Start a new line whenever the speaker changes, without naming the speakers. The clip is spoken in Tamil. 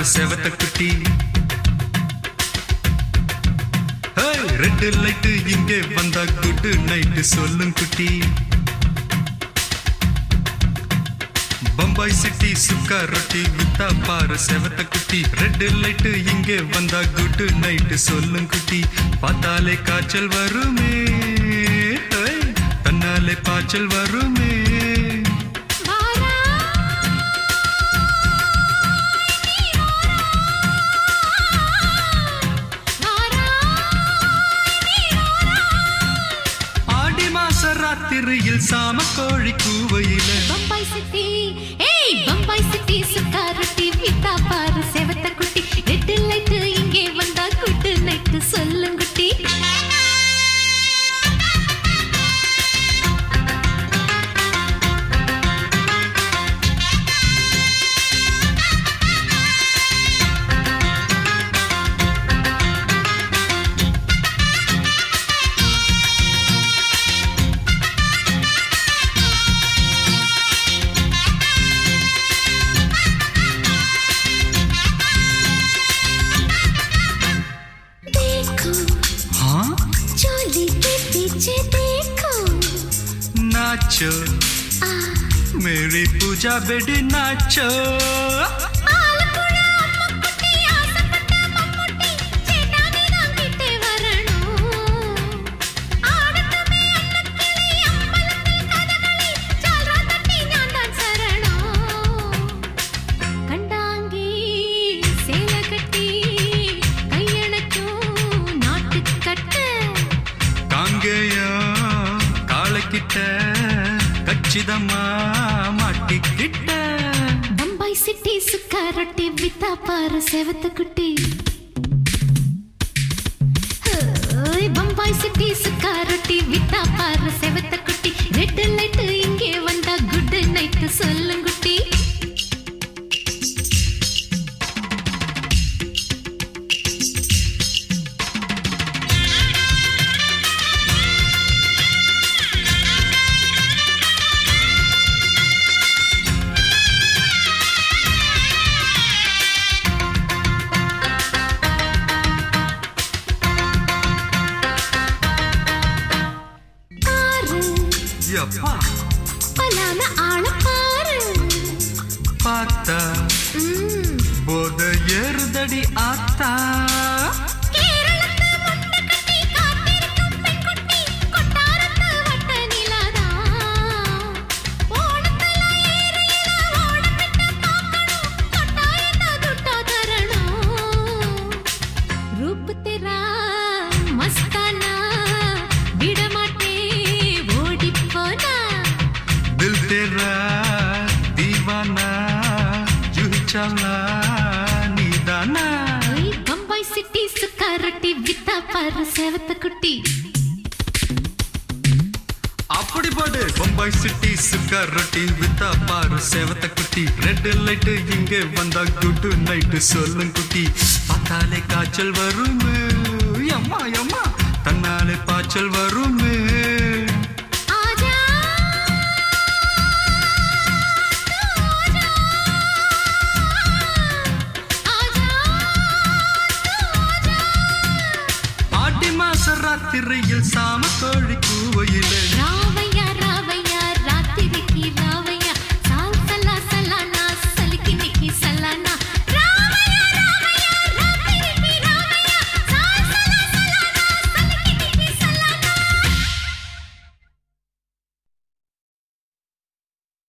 பாரு செவத்த குட்டி ரெட் லைட்டு இங்கே வந்தா குட் நைட்டு சொல்லும் குட்டி பம்பாய் சிட்டி சுக்கா ரொட்டி வித்தா பாரு செவத்த குட்டி ரெட் லைட்டு இங்கே வந்தா குட் நைட்டு சொல்லும் குட்டி பார்த்தாலே காய்ச்சல் வருமே ஹை, தன்னாலே பாய்ச்சல் வருமே ஆடி மாச ராத்திரியில் சாம கோழி கூவையில
பம்பாய் சிட்டி ஏய் பம்பாய் சிட்டி சுக்காரட்டி வித்தா பாரு செவத்த குட்டி ரெட் லைட் இங்கே வந்தா குட் நைட் சொல்லுங்குட்டி देखो
हाँ
चोली के पीछे देखो
नाचो
आ
मेरी पूजा बेटी नाचो
ஆலப்புழா அம்முக்குட்டி ஆசைப்பட்ட மம்முட்டி சேட்டானே நான் கிட்டே வரணும் ஆடட்டுமே அன்னக்கிளி அம்பலத்தில் கதகளி ஜால்ரா தட்டி ഞാൻ தான் சரணம் கண்டாங்கி சேலை கட்டி கையணைக்கும் நாட்டுக்கட்டு
காங்கேயா காளைக்கிட்ட கச்சிதமா மாட்டிக்கிட்ட
பம்பாய் சிட்டி சுக்கா ரொட்டி வித்தா பாரு செவத்த குட்டி ஓய், பம்பாய் சிட்டி சுக்கா ரொட்டி வித்தா பாரு செவத்த குட்டி ரெட் லைட் இங்கே வந்தா குட் நைட் சொல்லுங்குட்டி பாரு
எப்பா
பலான ஆள பாரு
பார்த்தா
ம்,
போத ஏறுதடி ஆத்தா
கேரளத்து முட்டை கட்டி காத்திருக்கும் பெண்குட்டி, கொட்டாரத்து வட்ட நிலாதான். ஓணத்துல ஏரியில ஓடப்பிட்ட பார்க்கணும், கொட்டாயத்தை துட்டா தரணும். रूप तेरा मस्ताना விடமாட்டே ஓடிப் போனா
दिल तेरा दीवाना जूही चाला நீதானா
ஓய், பம்பாய் சிட்டி சுக்கா ரொட்டி வித்தா பாரு செவத்த குட்டி
அப்படி பாடு பம்பாய் சிட்டி சுக்கா ரொட்டி வித்தா பாரு சேவத்த குட்டி ரெட் லைட் இங்கே வந்தா குட் நைட்டு சொல்லும் குட்டி பார்த்தாலே காய்ச்சல் வருமே அம்மா அம்மா தன்னாலே பாய்ச்சல் வருமே